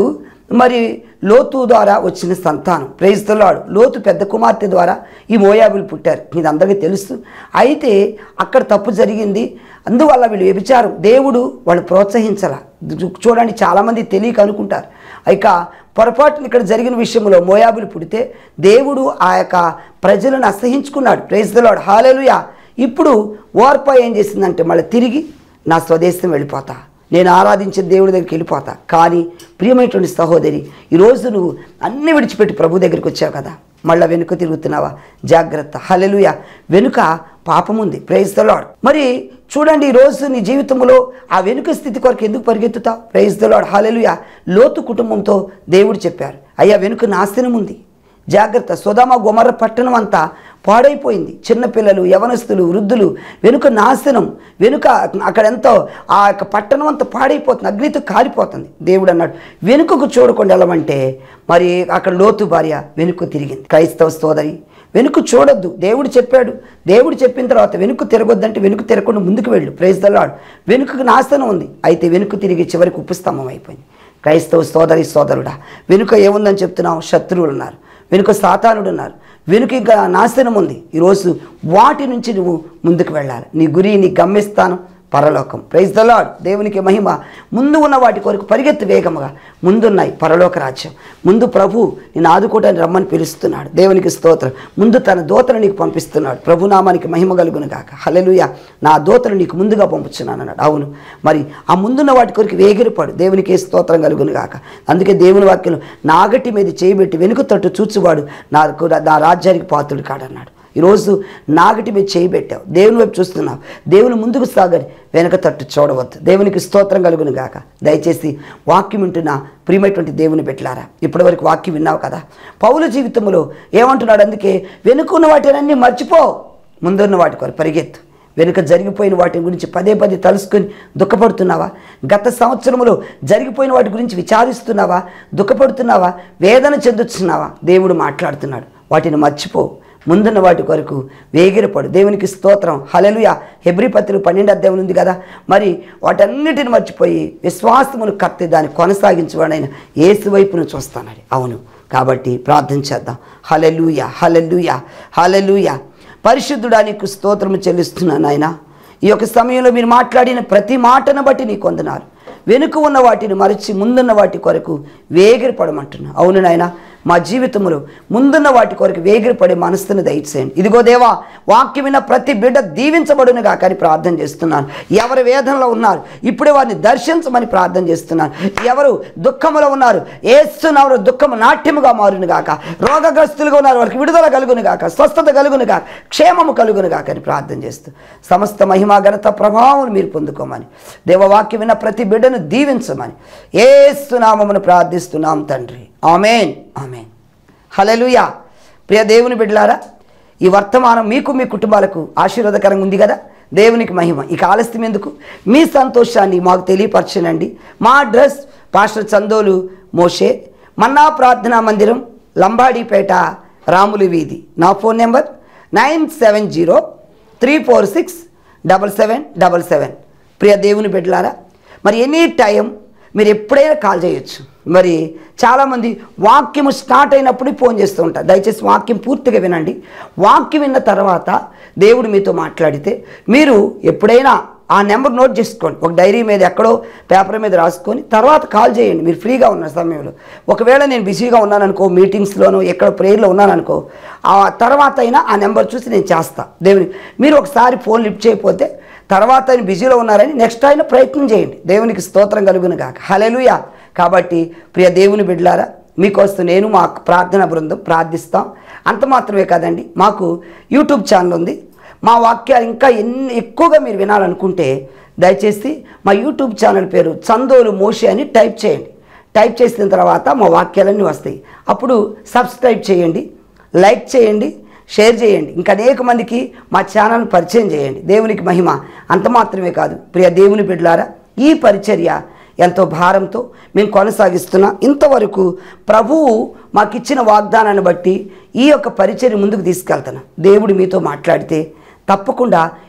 మరి లోతు ద్వారా వచ్చిన సంతానం ప్రేయిస్తున్నాడు లోతు పెద్ద కుమార్తె ద్వారా ఈ మోయాబులు పుట్టారు ఇది అందరికీ తెలుసు అయితే అక్కడ తప్పు జరిగింది అందువల్ల వీళ్ళు వ్యభిచారం దేవుడు వాళ్ళు ప్రోత్సహించాల చూడండి చాలామంది తెలియక అనుకుంటారు ఇక పొరపాటున ఇక్కడ జరిగిన విషయంలో మోయాబులు పుడితే దేవుడు ఆ యొక్క ప్రజలను అసహించుకున్నాడు ప్రేజ్దలాడు హాలేలుయా ఇప్పుడు ఓర్ప ఏం చేసిందంటే మళ్ళీ తిరిగి నా స్వదేశం వెళ్ళిపోతా నేను ఆరాధించే దేవుడి దగ్గరికి వెళ్ళిపోతా కానీ ప్రియమైనటువంటి సహోదరి ఈరోజు నువ్వు అన్ని విడిచిపెట్టి ప్రభు దగ్గరికి వచ్చావు కదా మళ్ళీ వెనుక తిరుగుతున్నావా జాగ్రత్త హలెలుయ వెనుక పాపం ఉంది ప్రైజ్ ద లాడ్ మరి చూడండి ఈరోజు నీ జీవితంలో ఆ వెనుక స్థితి కొరకు ఎందుకు పరిగెత్తుతావు ప్రైజ్ ద లాడ్ హలెలుయ లోతు కుటుంబంతో దేవుడు చెప్పారు అయ్యా వెనుక నాశనం ఉంది జాగ్రత్త సుధామ గుమర పట్టణం అంతా పాడైపోయింది చిన్నపిల్లలు యవనస్తులు వృద్ధులు వెనుక నాశనం వెనుక అక్కడ ఎంతో ఆ యొక్క పట్టణం అంతా పాడైపోతుంది అగ్నితో కాలిపోతుంది దేవుడు అన్నాడు వెనుకకు చూడకుండా వెళ్ళమంటే మరి అక్కడ లోతు భార్య వెనుక తిరిగింది క్రైస్తవ సోదరి వెనుక చూడొద్దు దేవుడు చెప్పాడు దేవుడు చెప్పిన తర్వాత వెనుక తిరగొద్దంటే వెనుక తిరగకుండా ముందుకు వెళ్ళు ప్రైజ్ దలాడు వెనుకకు నాశనం ఉంది అయితే వెనుక తిరిగి చివరికి ఉపస్తంభం అయిపోయింది క్రైస్తవ సోదరి సోదరుడా వెనుక ఏముందని చెప్తున్నావు శత్రువులు ఉన్నారు వెనుక సాతానుడు ఉన్నారు వెనుక ఇంకా నాశనం ఉంది ఈరోజు వాటి నుంచి నువ్వు ముందుకు వెళ్ళాలి నీ గురి నీ గమ్యస్థానం పరలోకం ప్రైజ్ ద లాడ్ దేవునికి మహిమ ముందు ఉన్న వాటి కొరకు పరిగెత్తు వేగముగా ముందున్నాయి పరలోక రాజ్యం ముందు ప్రభు నేను ఆదుకోవడానికి రమ్మని పిలుస్తున్నాడు దేవునికి స్తోత్రం ముందు తన దోతను నీకు పంపిస్తున్నాడు ప్రభు నామానికి మహిమ కలుగును గాక హల్లెలూయా నా దోతను నీకు ముందుగా పంపుతున్నాను అన్నాడు అవును మరి ఆ ముందున్న వాటి కొరకు వేగిరపడు దేవునికి స్తోత్రం కలుగును గాక అందుకే దేవుని వాక్యం నాగటి మీద చేయబెట్టి వెనుక తట్టు చూచువాడు నాకు నా రాజ్యానికి పాత్రుడు కాడన్నాడు ఈరోజు నాగటి మీద చేయి పెట్టావు దేవుని వైపు చూస్తున్నావు దేవుని ముందుకు సాగని వెనక తట్టు చూడవద్దు దేవునికి స్తోత్రం కలుగును గాక దయచేసి వాక్యం వింటున్న ప్రియమైనటువంటి దేవుని పెట్టారా ఇప్పటివరకు వాక్యం విన్నావు కదా పౌల జీవితంలో ఏమంటున్నాడు అందుకే వెనుకున్న వాటినన్నీ మర్చిపో ముందున్న వాటి కొరకు పరిగెత్తు వెనుక జరిగిపోయిన వాటి గురించి పదే పదే తలుసుకొని దుఃఖపడుతున్నావా గత సంవత్సరంలో జరిగిపోయిన వాటి గురించి విచారిస్తున్నావా దుఃఖపడుతున్నావా వేదన చెందుతున్నావా దేవుడు మాట్లాడుతున్నాడు వాటిని మర్చిపో ముందున్న వాటి కొరకు వేగిరపడు దేవునికి స్తోత్రం హలలుయ హెబ్రి పత్రిక పన్నెండు అధ్యాయం ఉంది కదా మరి వాటన్నిటిని మర్చిపోయి విశ్వాసమును కత్తి దాన్ని కొనసాగించబడిన ఏసు వైపును చూస్తానని అవును కాబట్టి ప్రార్థన చేద్దాం హలలుయ హలలుయ హలలుయ పరిశుద్ధుడా నీకు స్తోత్రము చెల్లిస్తున్నాను ఆయన ఈ యొక్క సమయంలో మీరు మాట్లాడిన ప్రతి మాటను బట్టి నీకు వందనాలు వెనుక ఉన్న వాటిని మరచి ముందున్న వాటి కొరకు వేగిరపడమంటున్నా అవును నాయన మా జీవితంలో ముందున్న వాటి కొరకు వేగిరపడే మనస్సును దయచేయండి ఇదిగో దేవా వాక్యం విన్న ప్రతి బిడ్డ దీవించబడునుగా కానీ ప్రార్థన చేస్తున్నాను ఎవరు వేదనలో ఉన్నారు ఇప్పుడే వారిని దర్శించమని ప్రార్థన చేస్తున్నాను ఎవరు దుఃఖములో ఉన్నారు ఏస్తున్నారు దుఃఖము నాట్యముగా మారును గాక రోగగ్రస్తులుగా ఉన్నారు వారికి విడుదల కలుగును గాక స్వస్థత కలుగును గాక క్షేమము కలుగును గాక అని ప్రార్థన చేస్తూ సమస్త మహిమా ఘనత ప్రభావం మీరు పొందుకోమని దేవవాక్యం విన్న ప్రతి బిడ్డను దీవించమని ఏస్తునామమును ప్రార్థిస్తున్నాం తండ్రి ఆమెన్ ఆమెన్ హలలుయా ప్రియ దేవుని బిడ్డలారా ఈ వర్తమానం మీకు మీ కుటుంబాలకు ఆశీర్వాదకరంగా ఉంది కదా దేవునికి మహిమ ఇక ఆలస్యం ఎందుకు మీ సంతోషాన్ని మాకు తెలియపరచనండి మా address pastor Chandolu Moshe Manna ప్రార్థనా మందిరం లంబాడీపేట రాములు వీధి నా phone number nine seven zero three four six double seven double seven ప్రియ దేవుని బిడ్డలారా మరి ఎనీ టైం మీరు ఎప్పుడైనా కాల్ చేయొచ్చు మరి చాలామంది వాక్యము స్టార్ట్ అయినప్పుడు ఫోన్ చేస్తూ ఉంటారు దయచేసి వాక్యం పూర్తిగా వినండి వాక్యం విన్న తర్వాత దేవుడు మీతో మాట్లాడితే మీరు ఎప్పుడైనా ఆ నెంబర్ నోట్ చేసుకోండి ఒక డైరీ మీద ఎక్కడో పేపర్ మీద రాసుకొని తర్వాత కాల్ చేయండి మీరు ఫ్రీగా ఉన్న సమయంలో ఒకవేళ నేను బిజీగా ఉన్నాననుకో మీటింగ్స్లోనో ఎక్కడ ప్రేయర్లో ఉన్నాననుకో ఆ తర్వాత అయినా ఆ నెంబర్ చూసి నేను చేస్తా దేవుని మీరు ఒకసారి ఫోన్ లిఫ్ట్ చేయకపోతే తర్వాత ఆయన బిజీలో ఉన్నారని నెక్స్ట్ ఆయన ప్రయత్నం చేయండి దేవునికి స్తోత్రం కలుగును గాక హలెలుయా కాబట్టి ప్రియ దేవుని బిడ్డలారా మీకోసం నేను మా ప్రార్థన బృందం ప్రార్థిస్తాం అంత మాత్రమే కాదండి మాకు యూట్యూబ్ ఛానల్ ఉంది మా వాక్యాలు ఇంకా ఎన్ని ఎక్కువగా మీరు వినాలనుకుంటే దయచేసి మా యూట్యూబ్ ఛానల్ పేరు చందోలు మోషి అని టైప్ చేయండి టైప్ చేసిన తర్వాత మా వాక్యాలన్నీ వస్తాయి అప్పుడు సబ్స్క్రైబ్ చేయండి లైక్ చేయండి షేర్ చేయండి ఇంకా అనేక మందికి మా ఛానల్ పరిచయం చేయండి దేవునికి మహిమ అంత మాత్రమే కాదు ప్రియ దేవుని బిడ్డలారా ఈ పరిచర్య ఎంతో భారంతో మేము కొనసాగిస్తున్నాం ఇంతవరకు ప్రభువు మాకిచ్చిన వాగ్దానాన్ని బట్టి ఈ యొక్క పరిచర్య ముందుకు తీసుకెళ్తున్నాం దేవుడు మీతో మాట్లాడితే తప్పకుండా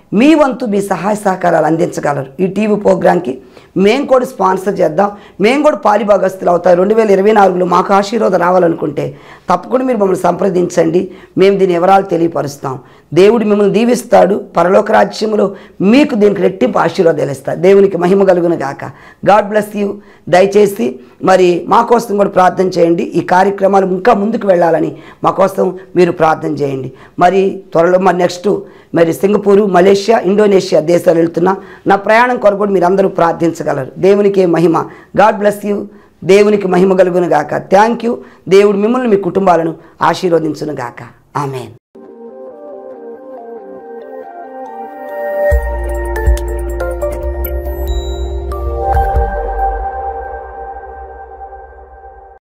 మీ వంతు మీ సహాయ సహకారాలు అందించగలరు ఈ టీవీ ప్రోగ్రాంకి మేము కూడా స్పాన్సర్ చేద్దాం మేము కూడా పాలిభాగస్తులు అవుతాం రెండు వేల ఇరవై నాలుగులో మాకు ఆశీర్వాదం రావాలనుకుంటే తప్పకుండా మీరు మమ్మల్ని సంప్రదించండి మేము దీని వివరాలు తెలియపరుస్తాం దేవుడు మిమ్మల్ని దీవిస్తాడు పరలోక రాజ్యంలో మీకు దీనికి రెట్టింపు ఆశీర్వాదాలు ఇస్తాడు దేవునికి మహిమ కలుగును గాక గాడ్ బ్లెస్ యూ దయచేసి మరి మా కోసం కూడా ప్రార్థన చేయండి ఈ కార్యక్రమాలు ఇంకా ముందుకు వెళ్ళాలని మా కోసం మీరు ప్రార్థన చేయండి మరి త్వరలో మరి నెక్స్ట్ మరి సింగపూరు మలేషియా ఇండోనేషియా దేశాలు వెళ్తున్నా నా ప్రయాణం కొరకు కూడా మీరు అందరూ ప్రార్థించగలరు దేవునికి మహిమ గాడ్ బ్లెస్ యూ దేవునికి మహిమ కలుగును గాక థ్యాంక్ యూ దేవుడు మిమ్మల్ని మీ కుటుంబాలను ఆశీర్వదించును గాక ఆమెన్